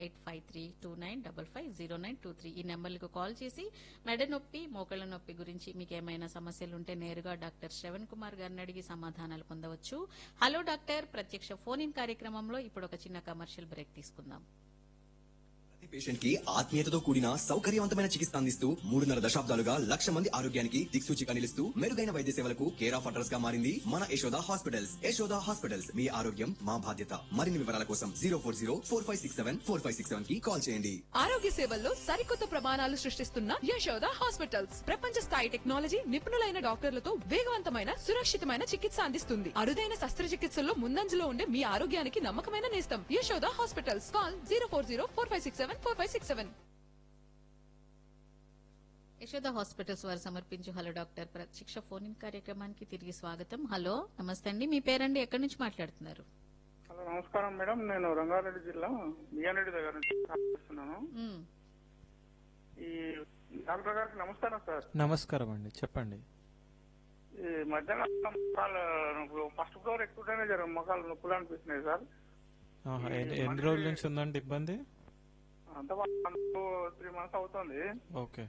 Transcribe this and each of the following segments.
Eight five three two nine double five zero nine two three ఈ నెంబర్లకు call చేసి మెడ నొప్పి మోకాళ్ళ నొప్పి గురించి మీకు ఏమైనా సమస్యలు ఉంటే నేరుగా డాక్టర్ శ్రవణ్ కుమార్ గారిని అడిగి సమాధానాలు పొందవచ్చు హలో డాక్టర్ ప్రత్యక్ష ఫోన్ ఇన్ కార్యక్రమంలో ఇప్పుడు ఒక చిన్న కమర్షియల్ బ్రేక్ తీసుకుందాం ప్రతి పేషెంట్ కి ఆత్మీయతతో కూడిన సౌకర్యవంతమైన చికిత్స అందిస్తూ మూడున్నర దశాబ్దాలుగా లక్ష మంది ఆరోగ్యానికి దిక్సూచిగా నిలుస్తూ మెరుగైన వైద్య సేవలకు కేర్ ఆఫ్ అడ్రస్ గా మారింది మన యశోద హాస్పిటల్స్ యశోద హాస్పిటల్స్ మీ ఆరోగ్యం మా బాధ్యత మరిన్ని వివరాల కోసం zero four zero four five six seven four five six seven కి కాల్ చేయండి ఆరోగ్య సేవల్లో సరికొత్త ప్రమాణాలు సృష్టిస్తున్న యశోద హాస్పిటల్స్ ప్రపంచ స్థాయి టెక్నాలజీ నిపుణులైన డాక్టర్లతో వేగవంతమైన సురక్షితమైన చికిత్స అందిస్తుంది అరుదైన శస్త్రచికిత్సల్లో ముందంజలో ఉండే మీ ఆరోగ్యానికి నమ్మకమైన నేస్తం Yashoda hospitals call zero four zero four five six seven four five six seven Yashoda hospitals వారు సమర్పించు హలో డాక్టర్ ప్రత్యక్ష ఫోన్ ఇన్ కార్యక్రమానికి తిరిగి స్వాగతం హలో నమస్తే అండి మీ పేరండి ఎక్కడి నుంచి మాట్లాడుతున్నారు హలో నమస్కారం మేడం నేను రంగారెడ్డి జిల్లా బియ్యారెడ్డి దగ్గర నుంచి కాల్ చేస్తున్నాను మ్, ఈ డాక్టర్ గారికి నమస్కారం సార్ నమస్కారం అండి చెప్పండి ఈ మధ్యాహ్నం మొక్కలు ఫస్ట్ ఫ్లోర్ ఎక్కువనే జర మొక్కలు నొప్పులు అనిపిస్తున్నాయి సార్ ఆహా, ఎన్ని- ఎన్ని రోజుల నుంచి ఉందండి ఇబ్బంది అంత త్రీ మంత్స్ అవుతుంది ఓకే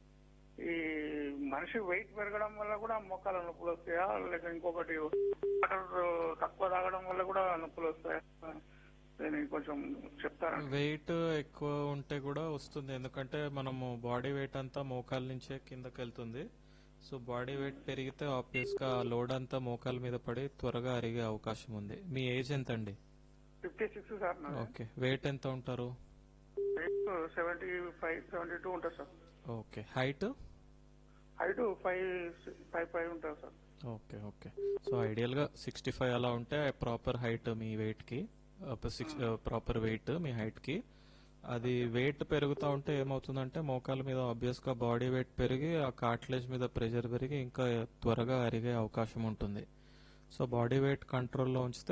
ఈ మనిషి వెయిట్ పెరగడం వల్ల కూడా మొక్కల నొప్పులు వస్తాయా లేక ఇంకొకటి వాటర్ తక్కువ తాగడం వల్ల కూడా నొప్పులు వస్తాయా దీన్ని కొంచెం చెప్తారా వెయిట్ ఎక్కువ ఉంటే కూడా వస్తుంది ఎందుకంటే మనము బాడీ వెయిట్ అంతా మోకాల నుంచే కిందకి వెళ్తుంది సో బాడీ వెయిట్ పెరిగితే ఆబ్వియస్ గా లోడ్ అంతా మోకాల మీద పడి త్వరగా అరిగే అవకాశం ఉంది మీ ఏజ్ ఎంత అండి fifty six sir okay weight ఎంత ఉంటారు weight seventy five seventy two ఉంటుంది sir okay height height five five five ఉంటుంది sir okay okay so ideal గా సిక్స్టీ ఫైవ్ అలా ఉంటే ప్రాపర్ హైట్ మీ వెయిట్ కి ప్రాపర్ వెయిట్ మీ హైట్ కి అది వెయిట్ పెరుగుతూ ఉంటే ఏమవుతుందంటే మోకాల మీద ఆబ్వియస్ గా బాడీ వెయిట్ పెరిగి ఆ కార్టిలేజ్ మీద ప్రెషర్ పెరిగి ఇంకా త్వరగా అరిగే అవకాశం ఉంటుంది సో బాడీ వెయిట్ కంట్రోల్లో ఉంచితే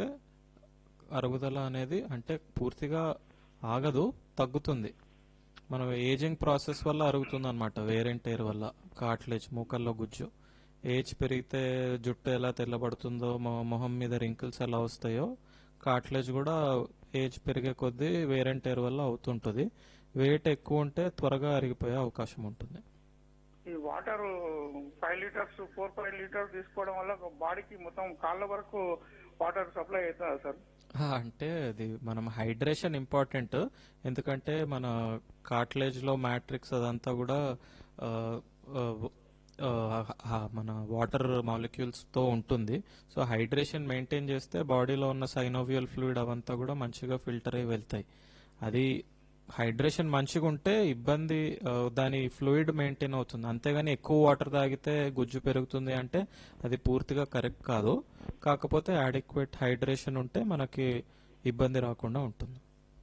అరుగుదల అనేది అంటే పూర్తిగా ఆగదు తగ్గుతుంది మనం ఏజింగ్ ప్రాసెస్ వల్ల అరుగుతుంది అనమాట వేరెంటైర్ వల్ల కార్టిలేజ్ మూకల్లో గుజ్జు ఏజ్ పెరిగితే జుట్టు ఎలా తెల్లబడుతుందో మొ- మొహం మీద రింకిల్స్ ఎలా వస్తాయో కార్టిలేజ్ కూడా ఏజ్ పెరిగే కొద్దీ వేరెంటైర్ వల్ల అవుతుంటుంది వెయిట్ ఎక్కువ ఉంటే త్వరగా అరిగిపోయే అవకాశం ఉంటుంది ఈ water five litres four five litres తీసుకోవడం వల్ల బాడీకి మొత్తం కాళ్ళ వరకు వాటర్ సప్లై అవుతుందా సార్ ఆ, అంటే అది మనం హైడ్రేషన్ ఇంపార్టెంట్ ఎందుకంటే మన కార్టిలేజ్ లో మ్యాట్రిక్స్ అదంతా కూడా ఆ, ఆ, ఆ, ఆ, మన వాటర్ మాలిక్యూల్స్ తో ఉంటుంది సో హైడ్రేషన్ మెయింటైన్ చేస్తే బాడీలో ఉన్న సైనోవియల్ ఫ్లూయిడ్ అవంతా కూడా మంచిగా ఫిల్టర్ అయి వెళ్తాయి అది హైడ్రేషన్ మంచిగా ఉంటే ఇబ్బంది ఆ, దాని ఫ్లూయిడ్ మెయింటైన్ అవుతుంది అంతేగాని ఎక్కువ వాటర్ తాగితే గుజ్జు పెరుగుతుంది అంటే అది పూర్తిగా కరెక్ట్ కాదు కాకపోతే అడిక్వేట్ హైడ్రేషన్ ఉంటే మనకి ఇబ్బంది రాకుండా ఉంటుంది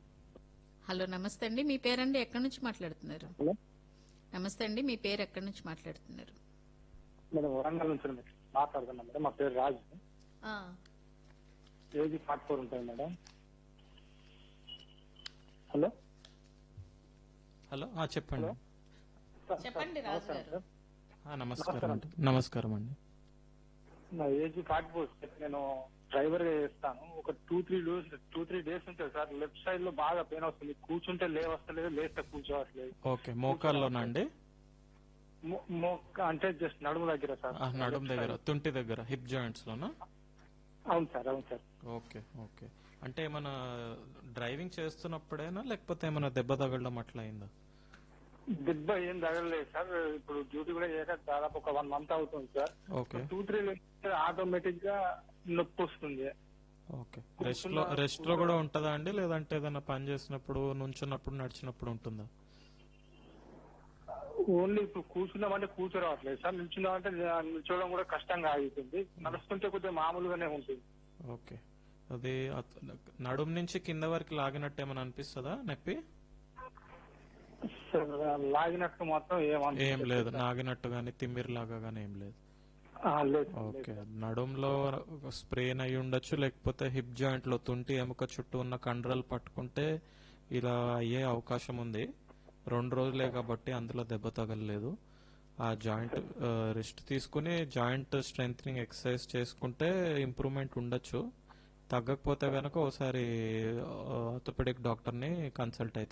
హలో నమస్తే అండి మీ పేరండి ఎక్కడి నుంచి మాట్లాడుతున్నారు నమస్తే అండి మీ పేరు ఎక్కడి నుంచి మాట్లాడుతున్నారు మేడం వరంగల్ నుంచి మేడం మాట్లాడుతున్నాం మేడం మా పేరు రాజు ఆ, ఏజీ ఫార్టీ ఫోర్ ఉంటుంది మేడం హలో హలో ఆ, చెప్పండి చెప్పండి రాజు గారు ఆ, నమస్కారం అండి నమస్కారం అండి నా ఏజీ ఫార్టీ ఫోర్ నేను డ్రైవర్ గా చేస్తాను ఒక two three days two three days ఉంటుంది సార్ లెఫ్ట్ సైడ్ లో బాగా పెయిన్ వస్తుంది కూర్చుంటే లేవస్తలేదు లేస్తే కూర్చోవట్లేదు ఓకే మోకాల్లోనా అండి మొ- మొక్క అంటే జస్ట్ నడుము దగ్గర సార్ ఆ, నడుం దగ్గర తుంటి దగ్గర హిప్ జాయింట్స్ లోనా అవును సార్ అవును సార్ ఓకే ఓకే అంటే ఏమైనా డ్రైవింగ్ చేస్తున్నప్పుడేనా లేకపోతే ఏమైనా దెబ్బ తగలడం అట్లా అయిందా దెబ్బ ఏం తగలలేదు సార్ ఇప్పుడు డ్యూటీ కూడా చేయక దాదాపు ఒక వన్ మంత్ అవుతుంది sir okay two three automatic గా నొప్పి వస్తుంది ఓకే రెస్ట్ లో రెస్ట్ లో కూడా ఉంటుందా అండి లేదంటే ఏదైనా పని చేసినప్పుడు నుంచున్నప్పుడు నడిచినప్పుడు ఉంటుందా ఓన్లీ ఇప్పుడు కూర్చున్నామంటే కూర్చోరావట్లేదు సార్ నిల్చున్నామంటే నిల్చోవడం కూడా కష్టంగా ఆగుతుంది నడుస్తుంటే కొద్దిగా మామూలుగానే ఉంటుంది ఓకే అది అత- నడుం నుంచి కింద వరకు లాగినట్టు ఏమైనా అనిపిస్తుందా నొప్పి సార్, లాగినట్టు మాత్రం ఏం ఏమనిపించదు లేదు సార్. నాగినట్టు గానీ తిమ్మిరి లాగా గానీ ఏం లేదు ఆ, లేదు ఓకే నడుంలో స్ప్రెయిన్ అయి ఉండొచ్చు లేకపోతే హిప్ జాయింట్ లో తుంటి ఎముక చుట్టూ ఉన్న కండరాలు పట్టుకుంటే ఇలా అయ్యే అవకాశం ఉంది రెండు రోజులే కాబట్టి అందులో దెబ్బ తగలలేదు ఆ జాయింట్ రెస్ట్ తీసుకుని జాయింట్ స్ట్రెంగ్ ఎక్సర్సైజ్ చేసుకుంటే ఇంప్రూవ్మెంట్ ఉండొచ్చు తగ్గకపోతే కనుక ఒకసారి ఆర్థోపెడిక్ డాక్టర్ని కన్సల్ట్ అయితే